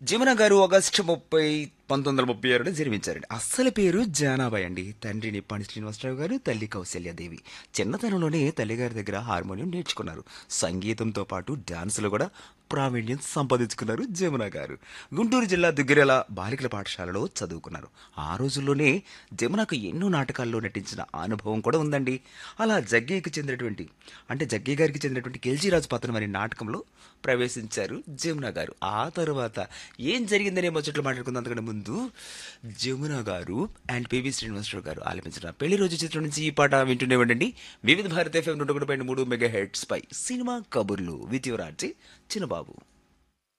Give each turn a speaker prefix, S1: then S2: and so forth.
S1: జమున గారు ఆగస్టు ముప్పై పంతొమ్మిది వందల ముప్పై ఆరులో జన్మించారండి అస్సలు పేరు జానాబాయ్ అండి తండ్రి నిప్పాణి శ్రీనివాసరావు గారు తల్లి కౌశల్యాదేవి చిన్నతనంలోనే తల్లిగారి దగ్గర హార్మోనియం నేర్చుకున్నారు సంగీతంతో పాటు డాన్సులు కూడా ప్రావీణ్యం సంపాదించుకున్నారు జమున గారు గుంటూరు జిల్లా దుగ్గిరెల బాలికల పాఠశాలలో చదువుకున్నారు ఆ రోజుల్లోనే జమునకు ఎన్నో నాటకాల్లో నటించిన అనుభవం కూడా ఉందండి అలా జగ్గయ్యకి చెందినటువంటి అంటే జగ్గయ్య గారికి చెందినటువంటి కెల్జీరాజు పత్రం అనే నాటకంలో ప్రవేశించారు జమున గారు ఆ తర్వాత ఏం జరిగిందనే ముచ్చట్లు మాట్లాడుకుందాం అంతకంటే ముందు జమున గారు అండ్ పివి శ్రీనివాసరావు గారు ఆలపించిన పెళ్లి రోజు చిత్రం నుంచి ఈ పాట వింటూనే ఉండండి వివిధ భారత ఎఫ్ఎం నూట ఒకటి పాయింట్ మూడు మెగా హెడ్స్ పై సినిమా కబుర్లు విత్ యువరాజీ చిన్నబాబు